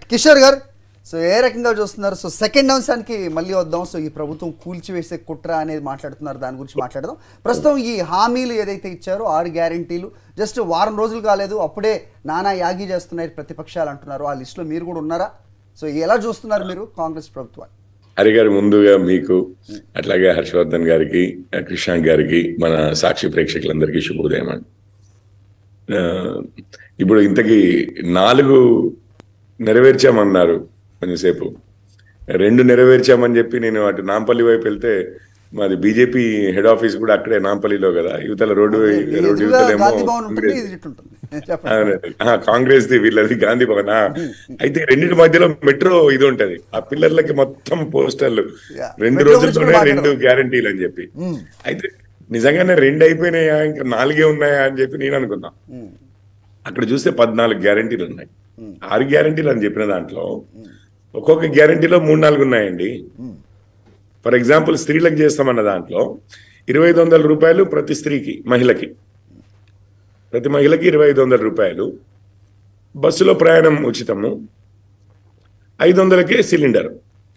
కిషోర్ గారు సో ఏ రకంగా చూస్తున్నారు సో సెకండ్ అంశానికి మళ్ళీ వద్దాం సో ఈ ప్రభుత్వం కూల్చివేసే కుట్ర అనేది మాట్లాడుతున్నారు దాని గురించి మాట్లాడదాం ప్రస్తుతం ఈ హామీలు ఏదైతే ఇచ్చారో ఆరు గ్యారంటీలు జస్ట్ వారం రోజులు కాలేదు అప్పుడే నానా యాగి చేస్తున్నాయి ప్రతిపక్షాలు అంటున్నారు ఆ లిస్టులో మీరు కూడా ఉన్నారా సో ఎలా చూస్తున్నారు మీరు కాంగ్రెస్ ప్రభుత్వాన్ని హరి గారు ముందుగా మీకు అట్లాగే హర్షవర్ధన్ గారికి కృష్ణాంక్ గారికి మన సాక్షి ప్రేక్షకులందరికీ శుభోదయం అండి ఆ, ఇప్పుడు ఇంతకీ నాలుగు నెరవేర్చామన్నారు కొంచెంసేపు రెండు నెరవేర్చామని చెప్పి నేను అటు నాంపల్లి వైపు వెళ్తే మాది బీజేపీ హెడ్ ఆఫీస్ కూడా అక్కడే నాంపల్లిలో కదా యువతల రోడ్డు రోడ్డు ఎదురుగా యువతలేమో గాంధీ భవన్ ఉంటుంది ఇది ఇటు ఉంటుంది చెప్పండి అవునండి. ఆ, కాంగ్రెస్ ది వీళ్ళది గాంధీ భవన్ ఆ. అయితే రెండింటి మధ్యలో మెట్రో ఇది ఉంటది ఆ పిల్లర్లకి మొత్తం పోస్టర్లు Yeah. రెండు మెట్రో గురించి రోజుల్లోనే కూడా రెండు గ్యారంటీలు అని చెప్పి అయితే నిజంగానే రెండు అయిపోయినాయా ఇంకా నాలుగే ఉన్నాయా అని చెప్పి నేను అనుకున్నా ఉమ్, అక్కడ చూస్తే పద్నాలుగు గ్యారంటీలు ఉన్నాయి ఆరు గ్యారంటీలు అని చెప్పిన దాంట్లో ఒక్కొక్క గ్యారంటీలో మూడు నాలుగు ఉన్నాయండి ఫర్ ఎగ్జాంపుల్ స్త్రీలకు చేస్తామన్న దాంట్లో ఇరవై ఐదు వందల రూపాయలు ప్రతి స్త్రీకి మహిళకి ప్రతి మహిళకి ఇరవై ఐదు వందల రూపాయలు బస్సులో ప్రయాణం ఉచితము ఐదు వందలకే సిలిండర్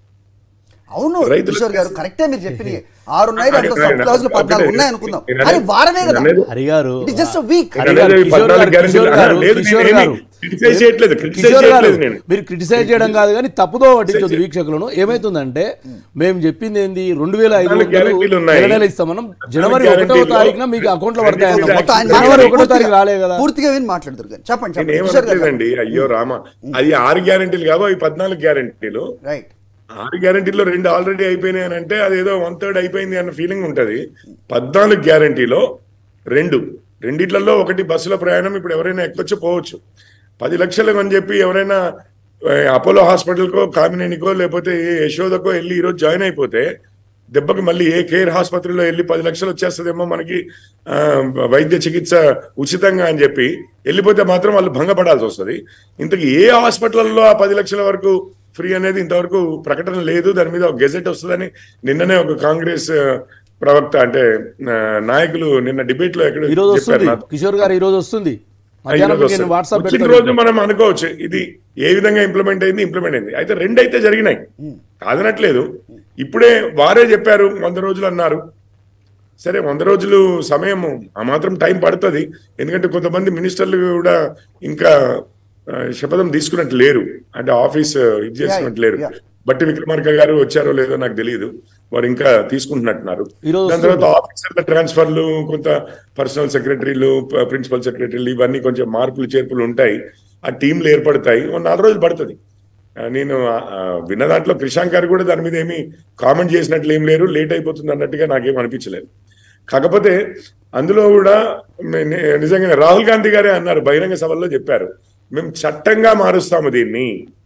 అవును రైతులకు- కిషోర్ గారు కరెక్టే మీరు చెప్పింది ఆరు ఉన్నాయి అక్కడ దాంట్లో సబ్ క్లాజులు అక్కడ పద్నాలుగు అక్కడ ఉన్నాయి అనుకుందాం నేను కానీ అనేది- వారమే కదా నేను అనేది- హరి గారు ఇట్ జస్ట్ వీక్ హరి నేను గారు, అనేది కిషోర్ పద్నాలుగు గారు, గ్యారెంటీలు కిషోర్ అన్నా, గారు, లేదు, కిషోర్ నేనేమి గారు. criticize చేయట్లేదు, criticize కిషోర్ గారు, చేయట్లేదు నేను. మీరు క్రిటిసైజ్ చేయడం కాదు కానీ తప్పుదో పట్టించొద్దు వీక్షకులను ఏమైతుందంటే మేము చెప్పింది ఏంది రెండు వేల ఐదు పద్నాలుగు గ్యారెంటీలు ఉన్నాయి. నెల నెల ఇస్తాం మనం జనవరి ఒకటో గ్యారెంటీలు తారీఖున మీకు అకౌంట్ లో పడతాయి అన్నాం. మొత్తం ఆయన జనవరి మాట్లాడి ఒకటో తారీఖు రాలే కదా పూర్తిగా విని మాట్లాడతారు కానీ చెప్పండి నేను చెప్పండి కిషోర్ గారు ఏమనట్లేదండి అయ్యో రామ అది ఆరు గ్యారెంటీలు కావు అవి పద్నాలుగు గ్యారెంటీలు రైట్ ఆరు గ్యారెంటీలో రెండు ఆల్రెడీ అయిపోయినాయి అని అంటే అది ఏదో వన్ థర్డ్ అయిపోయింది అన్న ఫీలింగ్ ఉంటది పద్నాలుగు గ్యారెంటీలో రెండు రెండిట్లలో ఒకటి బస్సుల ప్రయాణం ఇప్పుడు ఎవరైనా ఎక్కొచ్చు పోవచ్చు పది లక్షలు అని చెప్పి ఎవరైనా ఆ, అపోలో హాస్పిటల్కో కామినేనికో లేకపోతే ఏ యశోదకో వెళ్ళి ఈరోజు జాయిన్ అయిపోతే దెబ్బకి మళ్ళీ ఏ కేర్ ఆసుపత్రిలో వెళ్ళి పది లక్షలు వచ్చేస్తుందేమో మనకి ఆ, వైద్య చికిత్స ఉచితంగా అని చెప్పి వెళ్ళిపోతే మాత్రం వాళ్ళు భంగపడాల్సి వస్తుంది ఇంతకు ఏ హాస్పిటల్లో ఆ పది లక్షల వరకు ఫ్రీ అనేది ఇంతవరకు ప్రకటన లేదు దాని మీద ఒక గెజెట్ వస్తుందని నిన్ననే ఒక కాంగ్రెస్ ఆ, ప్రవక్త అంటే ఆ, నాయకులు నిన్న డిబేట్ లో ఎక్కడ ఈ రోజు చెప్పారు వస్తుంది నాతో. కిషోర్ గారు ఈ రోజు వస్తుంది ఈ మధ్యాహ్నం రోజు నేను వస్తుంది. వాట్సాప్ వచ్చిన పెడతాను రోజు మనం అనుకోవచ్చు ఇది ఏ విధంగా ఇంప్లిమెంట్ అయింది ఇంప్లిమెంట్ అయింది అయితే రెండు అయితే జరిగినాయి కాదనట్లేదు ఇప్పుడే వారే చెప్పారు వంద రోజులు అన్నారు సరే వంద రోజులు సమయం ఆ మాత్రం టైం పడుతుంది ఎందుకంటే కొంతమంది మినిస్టర్లు కూడా ఇంకా ఆ, శపథం తీసుకున్నట్టు లేరు అంటే ఆఫీస్ ఇది చేస్తున్నట్టు లేరు yeah. బట్టి విక్రమార్క గారు వచ్చారో లేదో నాకు తెలియదు వారు ఇంకా తీసుకుంటున్నట్టున్నారు ఈరోజు దాని తర్వాత ఆఫీసర్ల ట్రాన్స్ఫర్లు కొంత పర్సనల్ సెక్రటరీలు ప్రిన్సిపల్ సెక్రటరీలు ఇవన్నీ కొంచెం మార్పులు చేర్పులు ఉంటాయి ఆ టీంలు ఏర్పడతాయి ఓ నాలుగు రోజులు పడుతుంది ఆ, నేను ఆ, ఆ, విన్న దాంట్లో క్రిషాంక్ గారు కూడా దాని మీద ఏమి కామెంట్ చేసినట్లు ఏం లేరు లేట్ అయిపోతుంది అన్నట్టుగా నాకేం అనిపించలేదు కాకపోతే అందులో కూడా నే- నే- నిజంగా రాహుల్ గాంధీ గారే అన్నారు బహిరంగ సభల్లో చెప్పారు మేము చట్టంగా మారుస్తాము దీన్ని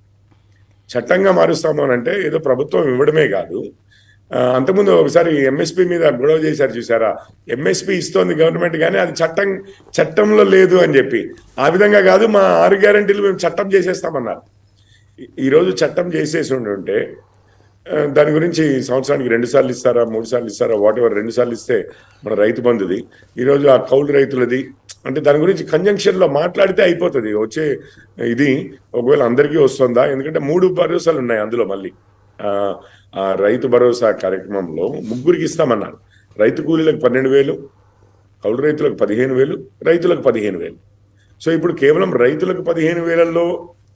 చట్టంగా మారుస్తాము అని అంటే ఏదో ప్రభుత్వం ఇవ్వడమే కాదు ఆ, అంతకుముందు ఒకసారి ఎంఎస్పి మీద గొడవ చేశారు చూసారా ఎంఎస్పి ఇస్తోంది గవర్నమెంట్ కానీ అది చట్టం చట్టంలో లేదు అని చెప్పి ఆ విధంగా కాదు మా ఆరు గ్యారంటీలు మేము చట్టం చేసేస్తామన్నారు ఈ- ఈ రోజు చట్టం చేసేసి ఉండుంటే ఆ, దాని గురించి సంవత్సరానికి రెండు సార్లు ఇస్తారా మూడు సార్లు ఇస్తారా వాట్ ఎవర్ రెండు సార్లు ఇస్తే మన రైతు బంధుది ఈరోజు ఆ కౌలు రైతులది అంటే దాని గురించి కంజంక్షన్ లో మాట్లాడితే అయిపోతుంది వచ్చే ఇది ఒకవేళ అందరికీ వస్తుందా ఎందుకంటే మూడు భరోసాలు ఉన్నాయి అందులో మళ్ళీ ఆ, ఆ రైతు భరోసా కార్యక్రమంలో ముగ్గురికి ఇస్తామన్నారు రైతు కూలీలకు పన్నెండు వేలు కౌలు రైతులకు పదిహేను వేలు రైతులకు పదిహేను వేలు సో ఇప్పుడు కేవలం రైతులకు పదిహేను వేలలో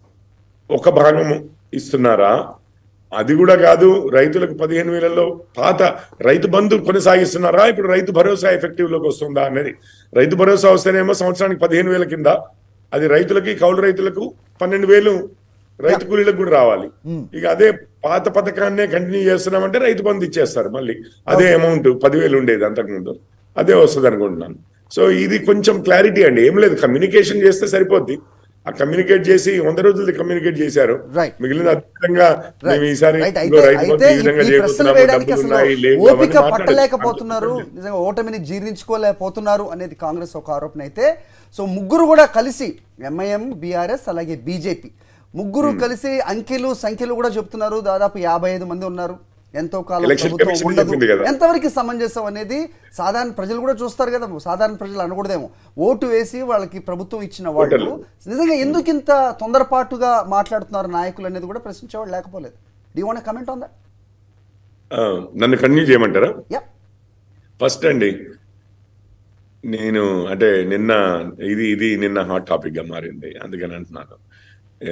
ఒక భాగము ఇస్తున్నారా అది కూడా కాదు రైతులకు పదిహేను వేలలో పాత రైతు బంధు కొనసాగిస్తున్నారా ఇప్పుడు రైతు భరోసా ఎఫెక్టివ్ లోకి వస్తుందా అనేది రైతు భరోసా వస్తేనేమో సంవత్సరానికి పదిహేను వేల కింద అది రైతులకి కౌలు రైతులకు పన్నెండు వేలు రైతు కూలీలకు కూడా రావాలి ఇక అదే పాత పథకాన్నే కంటిన్యూ చేస్తున్నామంటే రైతు బంధు ఇచ్చేస్తారు మళ్ళీ అదే అమౌంట్ పదివేలు ఉండేది అంతకుముందు అదే వస్తుంది అనుకుంటున్నాను సో ఇది కొంచెం క్లారిటీ అండి ఏం లేదు కమ్యూనికేషన్ చేస్తే సరిపోద్ది ఆ కమ్యూనికేట్ చేసి వంద రోజులది కమ్యూనికేట్ చేశారు Right. మిగిలిన అద్భుతంగా మేము ఈసారి రైట్ ఇంకో అయితే రైతు బంధు అయితే ఈ విధంగా ఈ ప్రశ్నలు చేయబోతున్నాము, వేయడానికి డబ్బులు అసలు ఉన్నాయి, లేవు, ఓపిక అవన్నీ మాట్లాడాలి. పట్టలేకపోతున్నారు నిజంగా ఓటమిని జీర్ణించుకోలేకపోతున్నారు అనేది కాంగ్రెస్ ఒక ఆరోపణ అయితే సో ముగ్గురు కూడా కలిసి ఎంఐఎం బీఆర్ఎస్ అలాగే బీజేపీ ముగ్గురు కలిసి అంకెలు సంఖ్యలు కూడా చెప్తున్నారు దాదాపు యాభై ఐదు మంది ఉన్నారు ఎంతో కాలం Election ప్రభుత్వం Commission ఉండదు చెప్పింది కదా. ఎంతవరకు సమంజసం అనేది సాధారణ ప్రజలు కూడా చూస్తారు కదా సాధారణ ప్రజలు అనకూడదేమో ఓటు వేసి వాళ్ళకి ప్రభుత్వం ఇచ్చిన వాళ్ళు ఓటర్లు. నిజంగా ఎందుకు ఇంత తొందరపాటుగా మాట్లాడుతున్నారు నాయకులు అనేది కూడా ప్రశ్నించేవాళ్ళు లేకపోలేదు డీ want comment on that uh, నన్ను కన్యూ చేయమంటారా యా ఫస్ట్ అండి నేను అంటే నిన్న ఇది ఇది నిన్న హాట్ టాపిక్ గా మారింది అందుకని అంటున్నాను ఏ,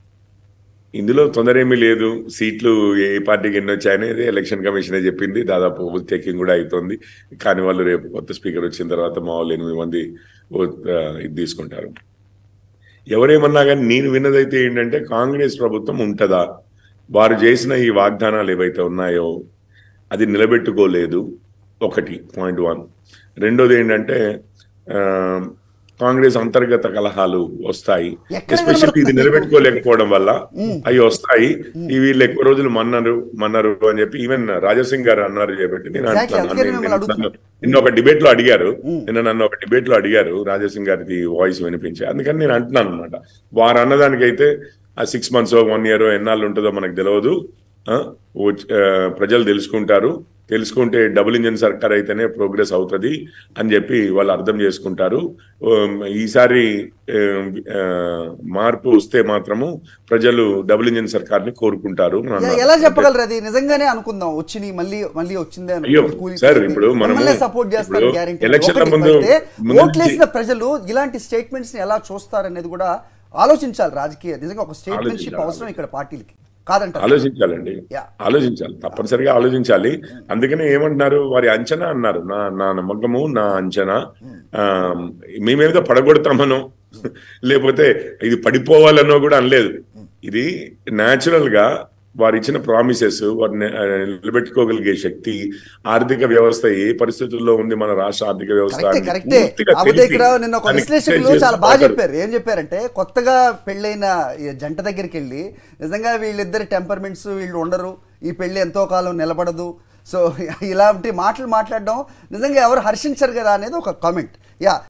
ఇందులో తొందర ఏమీ లేదు సీట్లు ఏ పార్టీకి ఎన్ని వచ్చాయనేది ఎలక్షన్ కమిషనే చెప్పింది దాదాపు చెకింగ్ కూడా అవుతుంది కానీ వాళ్ళు రేపు కొత్త స్పీకర్ వచ్చిన తర్వాత మా వాళ్ళు ఎనిమిది మంది ఓ- ఆ, ఇది తీసుకుంటారు ఎవరేమన్నా కానీ నేను విన్నదైతే ఏంటంటే కాంగ్రెస్ ప్రభుత్వం ఉంటుందా వారు చేసిన ఈ వాగ్దానాలు ఏవైతే ఉన్నాయో అది నిలబెట్టుకోలేదు ఒకటి పాయింట్ వన్ రెండోది ఏంటంటే ఆ, కాంగ్రెస్ అంతర్గత కలహాలు వస్తాయి ఎక్కడ ఎస్పెషల్లీ ఇది నిలబడుతుంది? నిలబెట్టుకోలేకపోవడం వల్ల అవి వస్తాయి ఈ వీళ్ళు ఎక్కువ రోజులు మన్నారు మన్నారు అని చెప్పి ఈవెన్ రాజాసింగ్ గారు అన్నారు చెప్పి నేను Exactly, అంటున్నాను. అందుకే నేను- మిమ్మల్ని అడుగుతున్నా. నిన్న ఒక డిబేట్ లో అడిగారు నిన్న నన్ను ఒక డిబేట్ లో అడిగారు రాజాసింగ్ గారికి వాయిస్ వినిపించి అందుకని నేను అంటున్నాను అనమాట వారు అన్నదానికైతే ఆ సిక్స్ మంత్స్ వన్ ఇయర్ ఎన్నాళ్ళు ఉంటుందో మనకు తెలియదు ఆ, వచ్చి- ఆ, ప్రజలు తెలుసుకుంటారు తెలుసుకుంటే డబుల్ ఇంజిన్ సర్కార్ అయితేనే ప్రోగ్రెస్ అవుతుంది అని చెప్పి వాళ్ళు అర్థం చేసుకుంటారు ఉమ్, ఈసారి ఉమ్, ఆ, మార్పు వస్తే మాత్రము ప్రజలు డబుల్ ఇంజిన్ సర్కార్ ని కోరుకుంటారు అని యా, అన్నారు. ఎలా చెప్పగలరు అది నిజంగానే అనుకుందాం వచ్చి మళ్ళీ మళ్ళీ వచ్చిందే అయ్యో, సార్, ఇప్పుడు మనము- సపోర్ట్ చేస్తారు ఇప్పుడు గ్యారెంటీ ఎలక్షన్ల ముందు- ముందు ఓట్లేసిన ప్రజలు ఇలాంటి స్టేట్మెంట్స్ ని ఎలా చూస్తారు అనేది కూడా ఆలోచించాలి రాజకీయ నిజంగా ఒక స్టేట్మెంట్షిప్ ఆలోచించాలి. అవసరం ఇక్కడ పార్టీలకి కాదంటారు ఆలోచించాలండి Yeah. ఆలోచించాలి తప్పనిసరిగా ఆలోచించాలి అందుకనే ఏమంటున్నారు వారి అంచనా అన్నారు నా నా నమ్మకము నా అంచనా ఆ, మేమేదో పడగొడతామనో లేకపోతే ఇది పడిపోవాలనో కూడా అనలేదు ఇది న్యాచురల్ గా వారు ఇచ్చిన ప్రామిసెస్ వారిని ఆ, నిలబెట్టుకోగలిగే శక్తి ఆర్థిక వ్యవస్థ ఏ పరిస్థితుల్లో ఉంది మన రాష్ట్ర ఆర్థిక వ్యవస్థ కరెక్టే అని కరెక్టే పూర్తిగా కాకపోతే తెలిపి ఇక్కడ నిన్న ఒక దాన్ని విశ్లేషకులు చేసి చాలా బాగా మాట్లాడారు. చెప్పారు ఏం చెప్పారంటే కొత్తగా పెళ్ళైన ఈ జంట దగ్గరికి వెళ్ళి నిజంగా వీళ్ళిద్దరి టెంపర్మెంట్స్ వీళ్ళు ఉండరు ఈ పెళ్లి ఎంతో కాలం నిలబడదు సో ఇలాంటి మాటలు మాట్లాడడం నిజంగా ఎవరు హర్షించరు కదా అనేది ఒక కామెంట్ యా